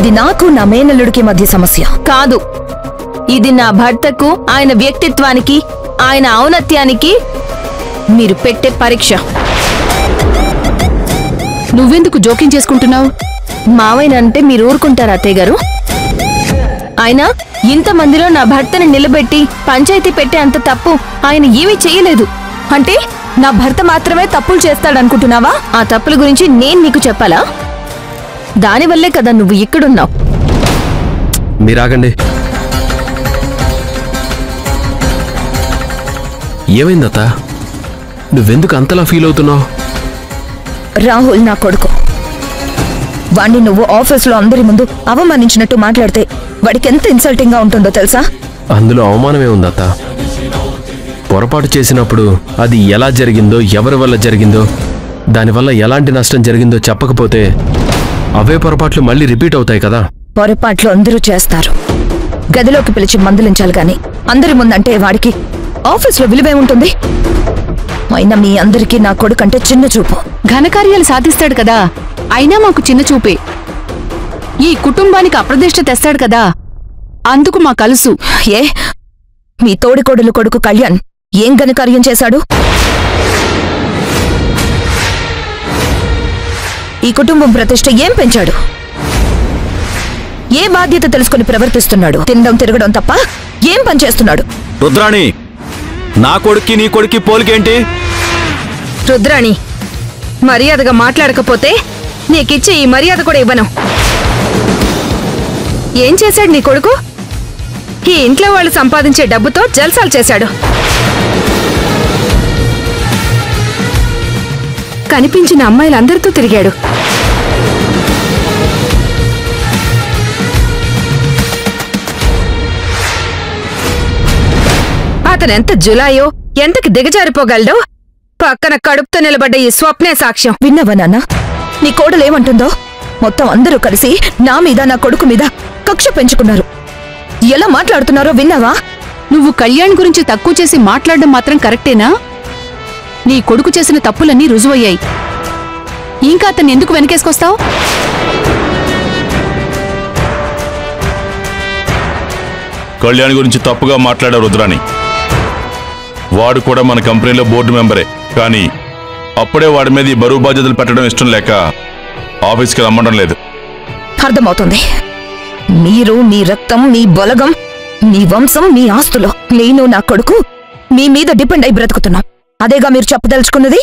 ఇది నాకు నా మేనల్లుడికి మధ్య సమస్య కాదు ఇది నా భర్తకు ఆయన వ్యక్తిత్వానికి ఆయన ఔన్నత్యానికి మీరు పెట్టే పరీక్ష నువ్వెందుకు జోక్యం చేసుకుంటున్నావు మావయ్య అంటే మీరు ఊరుకుంటారా అత్తయ్య గారు ఆయన ఇంతమందిలో నా భర్తని నిలబెట్టి పంచాయతీ పెట్టే అంత తప్పు ఆయన ఏమీ చేయలేదు అంటే నా భర్త మాత్రమే తప్పులు చేస్తాడనుకుంటున్నావా ఆ తప్పుల గురించి నేను నీకు చెప్పాలా దానివల్లే కదా నువ్వు ఇక్కడున్నావు మీరాగండి ఏమైందత్త నువ్వెందుకు అంతలా ఫీల్ అవుతున్నావు రాహుల్ నా కొడుకు వాణ్ణి నువ్వు ఆఫీసులో అందరి ముందు అవమానించినట్టు మాట్లాడితే వాడికి ఎంత ఇన్సల్టింగ్ గా ఉంటుందో తెలుసా అందులో అవమానమే ఉందత్త పొరపాటు చేసినప్పుడు అది ఎలా జరిగిందో ఎవరి వల్ల జరిగిందో దానివల్ల ఎలాంటి నష్టం జరిగిందో చెప్పకపోతే అవే పొరపాట్లు మళ్ళీ రిపీట్ అవుతాయి కదా పొరపాట్లు అందరూ చేస్తారు గదిలోకి పిలిచి మందులించాలి గాని అందరి ముందంటే వాడికి ఆఫీసులో విలువే ఉంటుంది అయినా మీ అందరికీ నా కొడుకంటే చిన్న చూపు ఘనకార్యాలు సాధిస్తాడు కదా అయినా మాకు చిన్న చూపే ఈ కుటుంబానికి అప్రదిష్ట తెస్తాడు కదా అందుకు మా కలుసు ఏ మీ తోడికోడలు కొడుకు కళ్యాణ్ ఏం ఘనకార్యం చేశాడు ఈ కుటుంబం ప్రతిష్ట ఏం పెంచాడు ఏ బాధ్యత తెలుసుకుని ప్రవర్తిస్తున్నాడు తినడం తిరగడం తప్ప ఏం పని చేస్తున్నాడు రుద్రాణి నా కొడుక్కి నీ కొడుక్కి పోలికేంటి రుద్రాణి మర్యాదగా మాట్లాడకపోతే నీకిచ్చే ఈ మర్యాద కూడా ఇవ్వను ఏం చేశాడు నీ కొడుకు ఈ ఇంట్లో వాళ్ళు సంపాదించే డబ్బుతో జల్సాలు చేశాడు కనిపించిన అమ్మాయిలందరితో తిరిగాడు అతనెంత జులాయో ఎంతకి దిగజారిపోగలడో పక్కన కడుపుతో నిలబడ్డ ఈ స్వప్నే సాక్ష్యం విన్నావా నాన్న నీ కోడలేమంటుందో మొత్తం అందరూ కలిసి నా మీద నా కొడుకు మీద కక్ష పెంచుకున్నారు ఎలా మాట్లాడుతున్నారో విన్నావా నువ్వు కళ్యాణ్ గురించి తక్కువ చేసి మాట్లాడడం మాత్రం కరెక్టేనా నీ కొడుకు చేసిన తప్పులన్నీ రుజువయ్యాయి ఇంకా అతన్ని ఎందుకు వెనకేసుకొస్తావు కళ్యాణ్ గురించి తప్పుగా మాట్లాడారు రుద్రాని వాడు కూడా మన కంపెనీలో బోర్డు మెంబరే కానీ అప్పుడే వాడి మీద ఈ బరువు బాధ్యతలు పెట్టడం ఇష్టం లేక ఆఫీస్కి రమ్మడం లేదు అర్థమవుతుంది మీరు మీ రక్తం మీ బలగం మీ వంశం మీ ఆస్తులు నేను నా కొడుకు మీ మీద డిపెండ్ అయి బ్రతుకుతున్నాం అదేగా మీరు చెప్పదలుచుకున్నది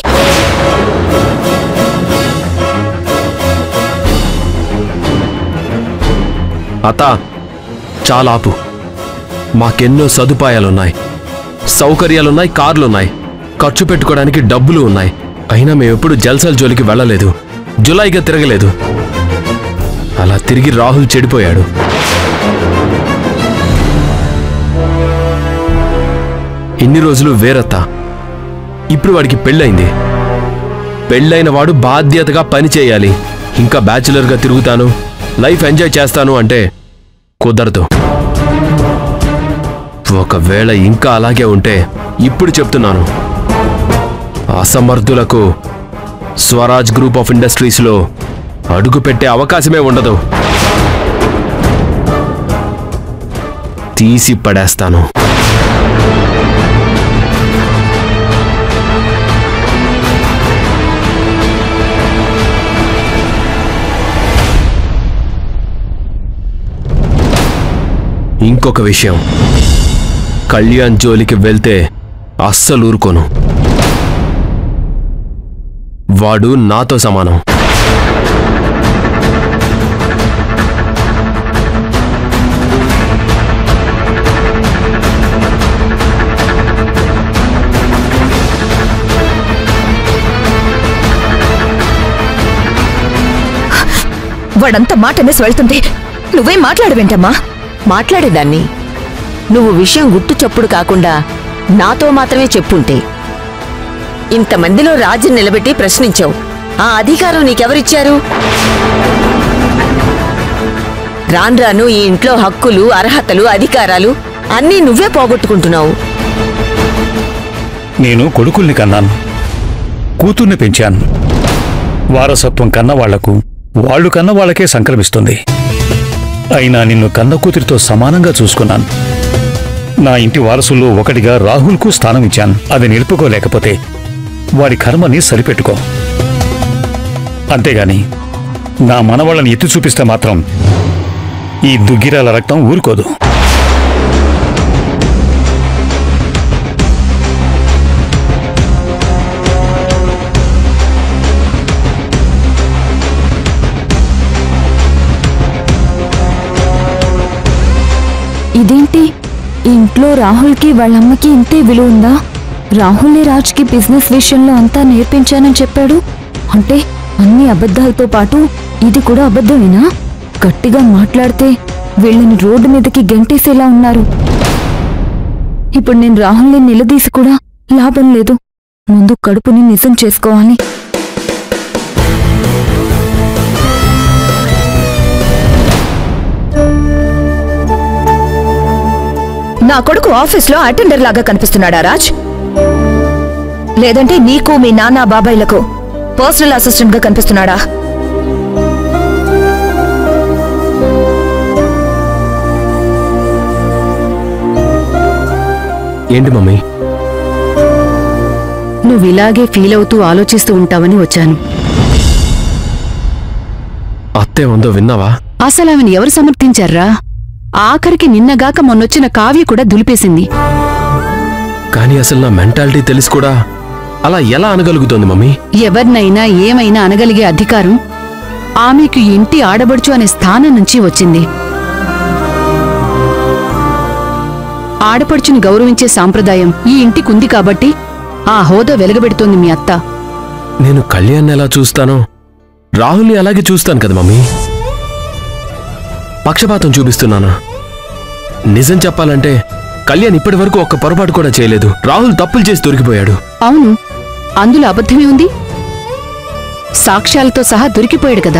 అత్త చాలా ఆపు మాకెన్నో సదుపాయాలున్నాయి సౌకర్యాలున్నాయి కార్లున్నాయి ఖర్చు పెట్టుకోవడానికి డబ్బులు ఉన్నాయి అయినా మేమెప్పుడు జల్సాల జోలికి వెళ్ళలేదు జులైగా తిరగలేదు అలా తిరిగి రాహుల్ చెడిపోయాడు ఇన్ని రోజులు వేరత్త ఇప్పుడు వాడికి పెళ్ళైంది పెళ్ళైన వాడు బాధ్యతగా పని చేయాలి ఇంకా బ్యాచులర్గా తిరుగుతాను లైఫ్ ఎంజాయ్ చేస్తాను అంటే కుదరదు ఒకవేళ ఇంకా అలాగే ఉంటే ఇప్పుడు చెప్తున్నాను అసమర్థులకు స్వరాజ్ గ్రూప్ ఆఫ్ ఇండస్ట్రీస్లో అడుగు పెట్టే అవకాశమే ఉండదు తీసి పడేస్తాను ఇంకొక విషయం కళ్యాణ్ జోలికి వెళ్తే అస్సలు ఊరుకోను వాడు నాతో సమానం వాడంతా మాటనేసి వెళ్తుంటే నువ్వేం మాట్లాడవేంటమ్మా మాట్లాడేదాన్ని నువ్వు విషయం గుట్టు చప్పుడు కాకుండా నాతో మాత్రమే చెప్పుంటే ఇంతమందిలో రాజు నిలబెట్టి ప్రశ్నించావు ఆ అధికారం నీకెవరిచ్చారు రాను రాను ఈ ఇంట్లో హక్కులు అర్హతలు అధికారాలు అన్నీ నువ్వే పోగొట్టుకుంటున్నావు నేను కొడుకుల్ని కన్నాను కూతుర్ని పెంచాను వారసత్వం కన్న వాళ్లకు వాళ్ళు కన్న వాళ్ళకే సంక్రమిస్తుంది అయినా నిన్ను కన్న కూతురితో సమానంగా చూసుకున్నాను నా ఇంటి వారసుల్లో ఒకటిగా రాహుల్కు స్థానం ఇచ్చాను అది నిలుపుకోలేకపోతే వాడి కర్మని సరిపెట్టుకో అంతేగాని నా మనవాళ్ళని ఎత్తి చూపిస్తే మాత్రం ఈ దుగ్గిరాల రక్తం ఊరుకోదు ఇదేంటి ఈ ఇంట్లో రాహుల్కి వాళ్ళమ్మకి ఇంతే విలువ ఉందా రాహుల్ని రాజ్కి బిజినెస్ విషయంలో అంతా నేర్పించానని చెప్పాడు అంటే అన్ని అబద్ధాలతో పాటు ఇది కూడా అబద్ధమేనా గట్టిగా మాట్లాడితే వీళ్ళని రోడ్డు మీదకి గెంటేసేలా ఉన్నారు ఇప్పుడు నేను రాహుల్ని నిలదీసి కూడా లాభం లేదు ముందు కడుపుని నిజం చేసుకోవాలి నా కొడుకు ఆఫీస్లో అటెండర్ లాగా కనిపిస్తున్నాడా రాజ్ లేదంటే నీకు మీ నాన్న బాబాయ్లకు పర్సనల్ అసిస్టెంట్ గా కనిపిస్తున్నాడా ఏంటి మమ్మీ నువ్వు ఇలాగే ఫీల్ అవుతూ ఆలోచిస్తూ ఉంటావని వచ్చాను అత్తే ఉందో విన్నావా అసలు ఆమెను ఎవరు సమర్థించారా ఆఖరికి నిన్నగాక మొన్నొచ్చిన కావ్య కూడా దులిపేసింది కానీ అసలు నా మెంటాలిటీ తెలిసి కూడా అలా ఎలా అనగలుగుతోంది మమ్మీ ఎవరినైనా ఏమైనా అనగలిగే అధికారం ఆమెకు ఇంటి ఆడబడుచు అనే స్థానం నుంచి వచ్చింది ఆడపడుచుని గౌరవించే సాంప్రదాయం ఈ ఇంటికుంది కాబట్టి ఆ హోదా వెలగబెడుతోంది మీ అత్త నేను కళ్యాణ్ ఎలా చూస్తానో రాహుల్ని అలాగే చూస్తాను కదా మమ్మీ పక్షపాతం చూపిస్తున్నానా నిజం చెప్పాలంటే కళ్యాణ్ ఇప్పటి వరకు ఒక్క పొరపాటు కూడా చేయలేదు రాహుల్ తప్పులు చేసి దొరికిపోయాడు అవును అందులో అబద్ధమే ఉంది సాక్ష్యాలతో సహా దొరికిపోయాడు కదా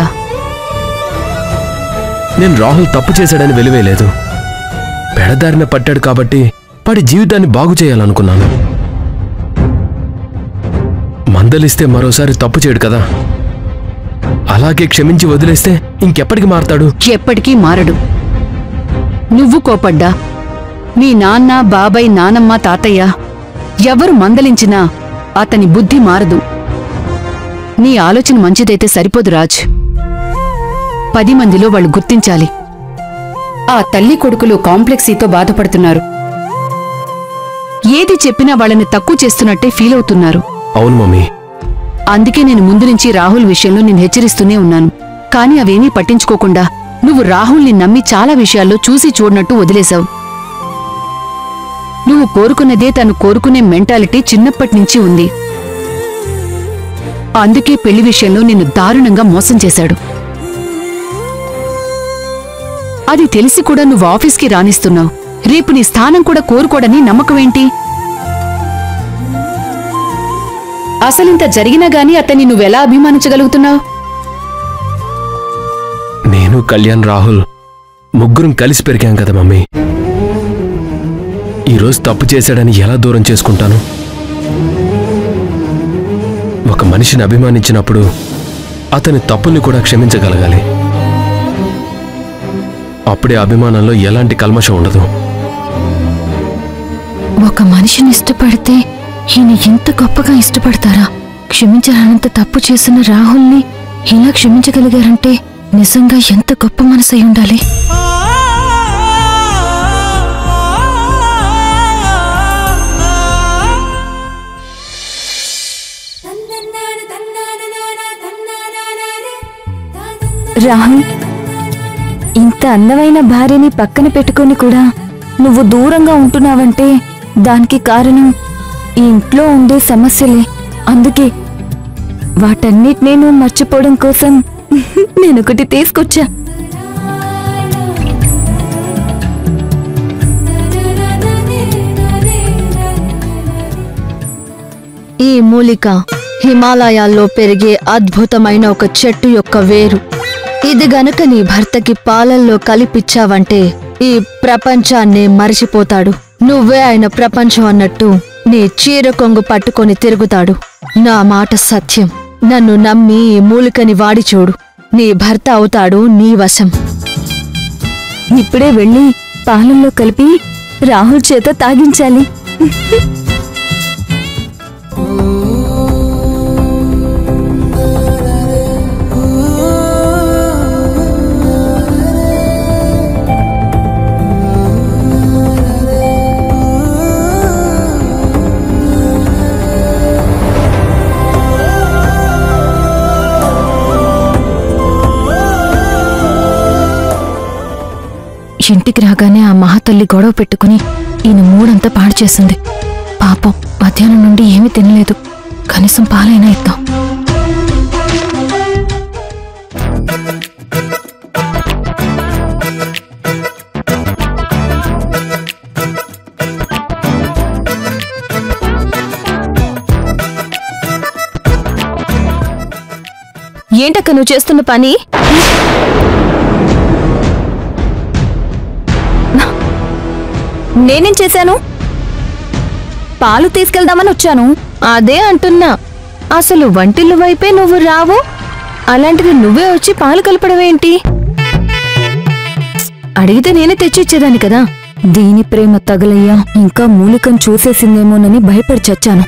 నేను రాహుల్ తప్పు చేశాడని వెలివేయలేదు పెడదారిన పట్టాడు కాబట్టి వాడి జీవితాన్ని బాగు చేయాలనుకున్నాను మందలిస్తే మరోసారి తప్పు చేయడు కదా అలాగే క్షమించి వదిలేస్తే ఇంకెప్పటికి మారతాడు ఎప్పటికీ మారడు నువ్వు కోపడ్డా మీ నాన్న బాబాయ్ నానమ్మ తాతయ్య ఎవరు మందలించినా అతని బుద్ధి మారదు నీ ఆలోచన మంచిదైతే సరిపోదు రాజ్ పది మందిలో వాళ్ళు గుర్తించాలి ఆ తల్లి కొడుకులు కాంప్లెక్సీతో బాధపడుతున్నారు ఏది చెప్పినా వాళ్ళని తక్కువ చేస్తున్నట్టే ఫీల్ అవుతున్నారు అవును మమ్మీ అందుకే నేను ముందు నుంచి రాహుల్ విషయంలో నేను హెచ్చరిస్తూనే ఉన్నాను కానీ అవేమీ పట్టించుకోకుండా నువ్వు రాహుల్ని నమ్మి చాలా విషయాల్లో చూసి చూడనట్టు వదిలేశావు నువ్వు కోరుకున్నదే తను కోరుకునే మెంటాలిటీ చిన్నప్పటి నుంచి ఉంది అందుకే పెళ్లి విషయంలో నిన్ను దారుణంగా మోసం చేశాడు అది తెలిసి కూడా నువ్వు ఆఫీస్కి రాణిస్తున్నావు రేపు నీ స్థానం కూడా కోరుకోడని నమ్మకమేంటి అసలింత జరిగినా గాని అతన్ని నువ్వెలా అభిమానించగలుగుతున్నావు నేను కళ్యాణ్ రాహుల్ ముగ్గురం కలిసి పెరిగాం కదా మమ్మీ ఈరోజు తప్పు చేశాడని ఎలా దూరం చేసుకుంటాను ఒక మనిషిని అభిమానించినప్పుడు అతని తప్పుల్ని కూడా క్షమించగలగాలి అప్పుడే అభిమానంలో ఎలాంటి కల్మషం ఉండదు ఒక మనిషిని ఇష్టపడితే ఈయన ఇంత గొప్పగా ఇష్టపడతారా క్షమించరానంత తప్పు చేసిన రాహుల్ని ఇలా క్షమించగలిగారంటే నిజంగా ఎంత గొప్ప మనసై ఉండాలి రాహుల్ ఇంత అందమైన భార్యని పక్కన పెట్టుకొని కూడా నువ్వు దూరంగా ఉంటున్నావంటే దానికి కారణం ఈ ఇంట్లో ఉండే సమస్యలే అందుకే వాటన్నిటినీ నువ్వు మర్చిపోవడం కోసం నేనొకటి తీసుకొచ్చా ఈ మూలిక హిమాలయాల్లో పెరిగే అద్భుతమైన ఒక చెట్టు యొక్క వేరు ఇది గనుక నీ భర్తకి పాలల్లో కలిపిచ్చావంటే ఈ ప్రపంచాన్నే మరిచిపోతాడు నువ్వే ఆయన ప్రపంచం అన్నట్టు నీ చీర కొంగు పట్టుకొని తిరుగుతాడు నా మాట సత్యం నన్ను నమ్మి ఈ మూలికని వాడి చూడు నీ భర్త అవుతాడు నీ వశం ఇప్పుడే వెళ్ళి పాలల్లో కలిపి రాహుల్ చేత తాగించాలి ఇంటికి రాగానే ఆ మహాతల్లి గొడవ పెట్టుకుని ఈయన మూడంతా పాడు చేసింది పాపం మధ్యాహ్నం నుండి ఏమీ తినలేదు కనీసం పాలైనా ఇద్దాం ఏంటక్క నువ్వు చేస్తున్న పని నేనేం చేశాను పాలు తీసుకెళ్దామని వచ్చాను అదే అంటున్నా అసలు వంటిల్లు వైపే నువ్వు రావు అలాంటిది నువ్వే వచ్చి పాలు కలపడం ఏంటి అడిగితే నేనే తెచ్చిచ్చేదాన్ని కదా దీని ప్రేమ తగలయ్యా ఇంకా మూలికం చూసేసిందేమోనని భయపడి చచ్చాను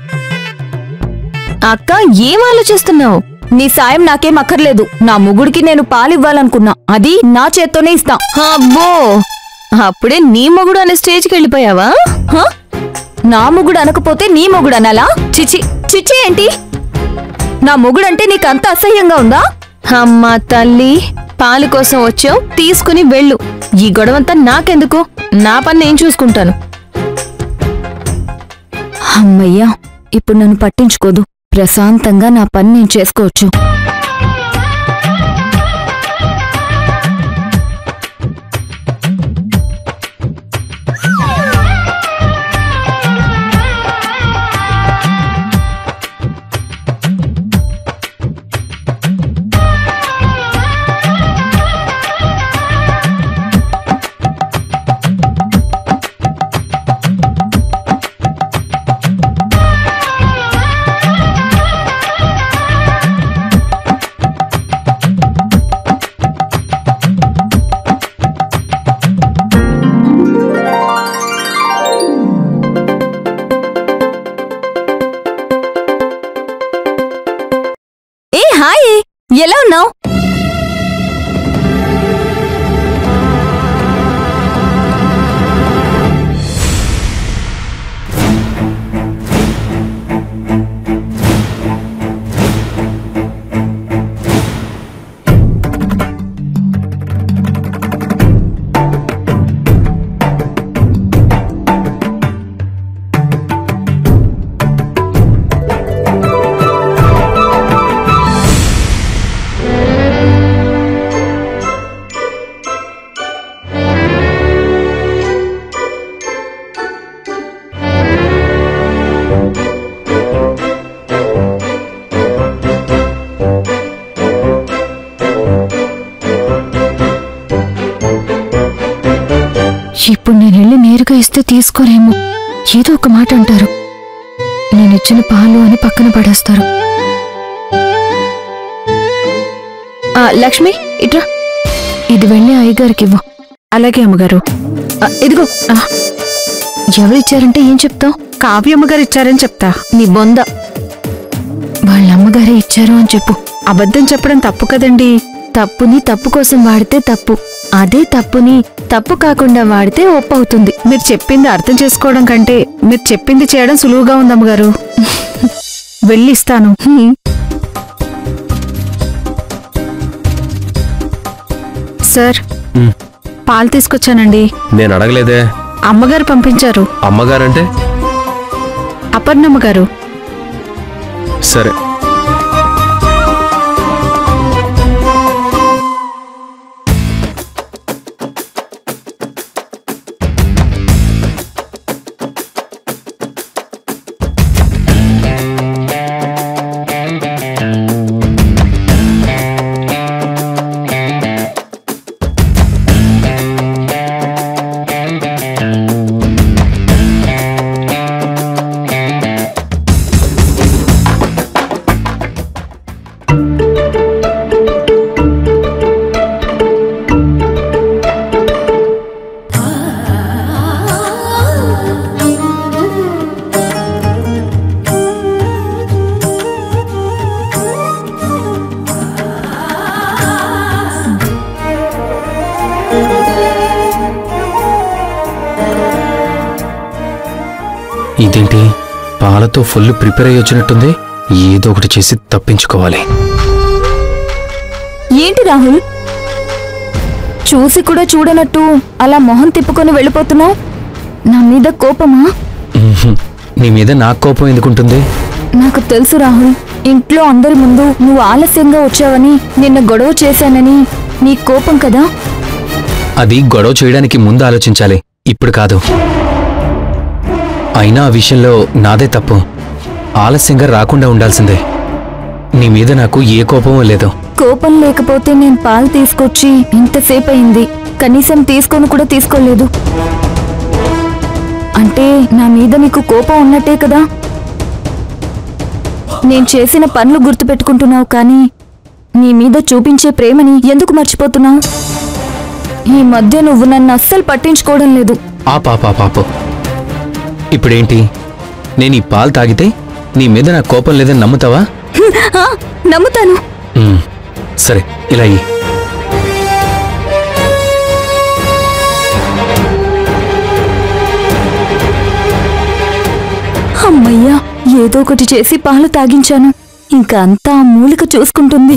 అక్క ఏం ఆలోచిస్తున్నావు నీ సాయం నాకేం అక్కర్లేదు నా ముగుడికి నేను పాలివ్వాలనుకున్నా అది నా చేత్తోనే ఇస్తా అబ్బో అప్పుడే నీ మొగుడు అనే స్టేజ్కి వెళ్ళిపోయావా హ? నా మొగుడు అనకపోతే నీ మొగుడు అనాలా చిచి చిచి ఏంటి నా మొగుడంటే నీకు అంత అసహ్యంగా ఉందా అమ్మా తల్లి పాలు కోసం వచ్చావు తీసుకుని వెళ్ళు ఈ గొడవంతా నాకెందుకు నా పని నేను చూసుకుంటాను అమ్మయ్యా ఇప్పుడు నన్ను పట్టించుకోదు ప్రశాంతంగా నా పని నేను చేసుకోవచ్చు ఏ హాయ్ ఎలా ఉన్నావు ఇప్పుడు నేను వెళ్ళి నేరుగా ఇస్తే తీసుకోరేమో ఏదో ఒక మాట అంటారు నేనిచ్చిన పాలు అని పక్కన పడేస్తారు ఆ, లక్ష్మి ఇట్రా ఇది వెళ్ళి అయ్యగారికి ఇవ్వు అలాగే అమ్మగారు ఆ, ఇదిగో ఆ, ఎవరిచ్చారంటే ఏం చెప్తావు కావ్యమ్మగారు ఇచ్చారని చెప్తా నీ బొంద వాళ్ళ అమ్మగారే ఇచ్చారు అని చెప్పు అబద్ధం చెప్పడం తప్పు కదండి తప్పుని తప్పు కోసం వాడితే తప్పు అదే తప్పుని తప్పు కాకుండా వాడితే ఒప్పు అవుతుంది మీరు చెప్పింది అర్థం చేసుకోవడం కంటే మీరు చెప్పింది చేయడం సులువుగా ఉంది అమ్మగారు వెళ్ళి ఇస్తాను సార్ ఉమ్, పాలు తీసుకొచ్చానండి నేను అడగలేదే అమ్మగారు పంపించారు అమ్మగారంటే అపర్ణమ్మ గారు సరే ఇదేంటి పాలతో ఫుల్ ప్రిపేర్ అయ్యి వచ్చినట్టుంది ఏదో ఒకటి చేసి తప్పించుకోవాలి ఏంటి రాహుల్ చూసి కూడా చూడనట్టు అలా మొహం తిప్పుకొని వెళ్ళిపోతున్నావు నా మీద కోపమా ఉహుం. నీ మీద నాకు కోపం ఎందుకుంటుంది నాకు తెలుసు రాహుల్ ఇంట్లో అందరి ముందు నువ్వు ఆలస్యంగా వచ్చావని నిన్న గొడవ చేశానని నీ కోపం కదా అది గొడవ చేయడానికి ముందు ఆలోచించాలి ఇప్పుడు కాదు అయినా ఆ విషయంలో నాదే తప్పు ఆలస్యంగా రాకుండా ఉండాల్సిందే నీ మీద నాకు ఏ కోపమూ లేదు కోపం లేకపోతే నేను పాలు తీసుకొచ్చి ఇంతసేపు అయింది కనీసం తీసుకొని కూడా తీసుకోలేదు అంటే నా మీద నీకు కోపం ఉన్నట్టే కదా నేను చేసిన పనులు గుర్తుపెట్టుకుంటున్నావు కానీ నీ మీద చూపించే ప్రేమని ఎందుకు మర్చిపోతున్నావు ఈ మధ్య నువ్వు నన్ను అస్సలు పట్టించుకోవడం లేదు ఆ పాప పాప ఇప్పుడేంటి నేను ఈ పాలు తాగితే నీ మీద నాకు కోపం లేదని నమ్ముతావా ఆ, నమ్ముతాను ఉమ్, సరే ఇలా ఇయ్యి. అమ్మయ్యా ఏదో ఒకటి చేసి పాలు తాగించాను ఇంకా అంతా ఆ మూలిక చూసుకుంటుంది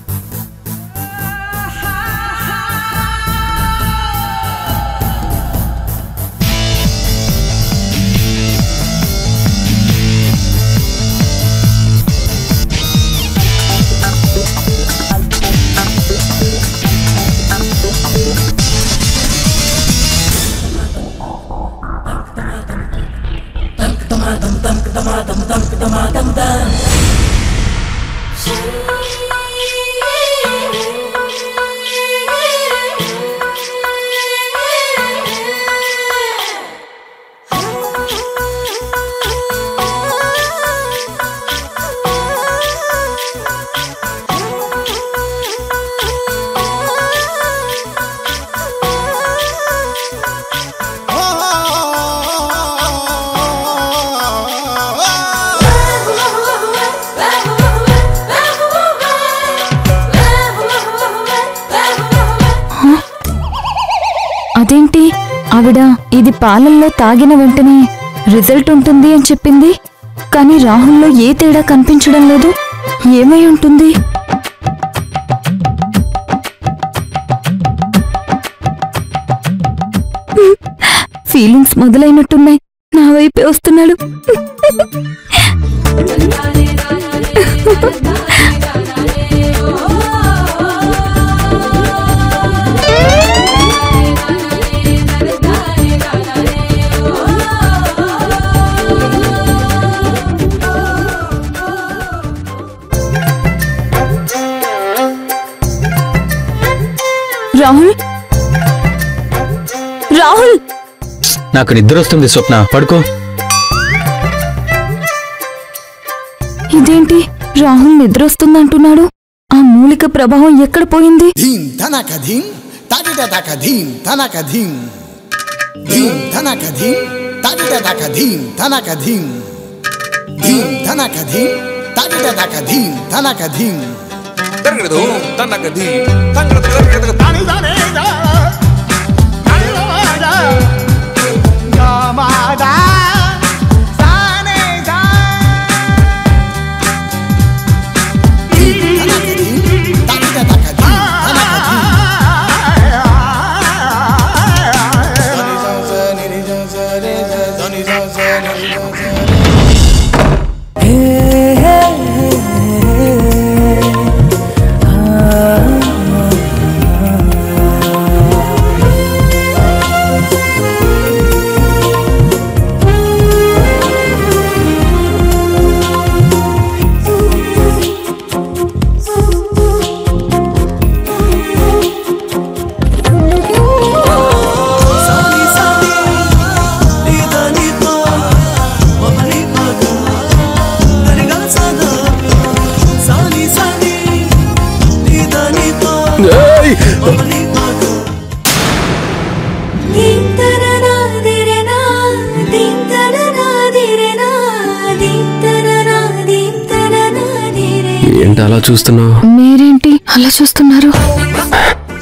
అదేంటి ఆవిడ ఇది పాలల్లో తాగిన వెంటనే రిజల్ట్ ఉంటుంది అని చెప్పింది కానీ రాహుల్లో ఏ తేడా కనిపించడం లేదు ఏమై ఉంటుంది ఫీలింగ్స్ మొదలైనట్టున్నాయి నా వైపే వస్తున్నాడు రాహుల్ రాహుల్ నాకు నిద్ర వస్తుంది స్వప్న పడుకో ఇదేంటి రాహుల్ నిద్రొస్తుందంటున్నాడు ఆ మూలిక ప్రభావం ఎక్కడ పోయింది ధీం ధనక ధీం తడిట దక ధీం ధనక ధీం ధీం ధనక ధీం తడిట దక ధీం ధనక ధీం ధీం ధనక ధీం తడిట దక ధీం ధనక ధీం ఏయ్! ఏంటి అలా చూస్తున్నావు మీరేంటి అలా చూస్తున్నారు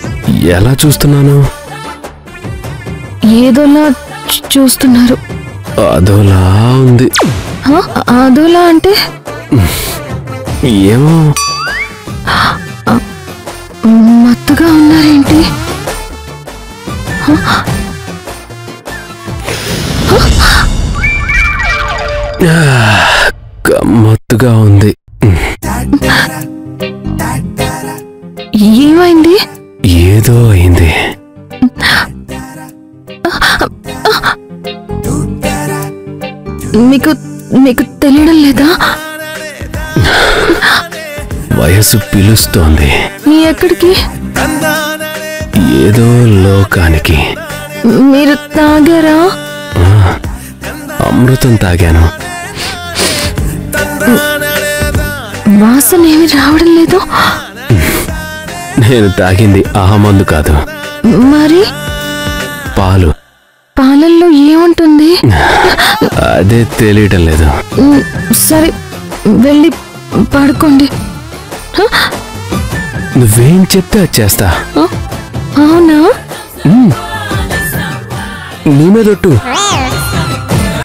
ఎలా చూస్తున్నాను ఏదోలా చూ- చూస్తున్నారు అదోలా ఉంది హ? అదోలా అంటే ఏమో మత్తుగా ఉన్నారేంటి గమ్మత్తుగా ఉంది ఏమైంది ఏదో అయింది మీకు మీకు తెలియడం లేదా వయసు పిలుస్తోంది ఎక్కడికి ఏదో లోకానికి మీరు తాగారా అమృతం తాగాను వాసన ఏమి రావడం లేదు నేను తాగింది ఆ మందు కాదు మరి పాలు పాలల్లో ఏముంటుంది అదే తెలియటం లేదు మ్, సరే వెళ్ళి పడుకోండి హ? నువ్వేం చెప్తే అది చేస్తా అవునా నీ మీదొట్టు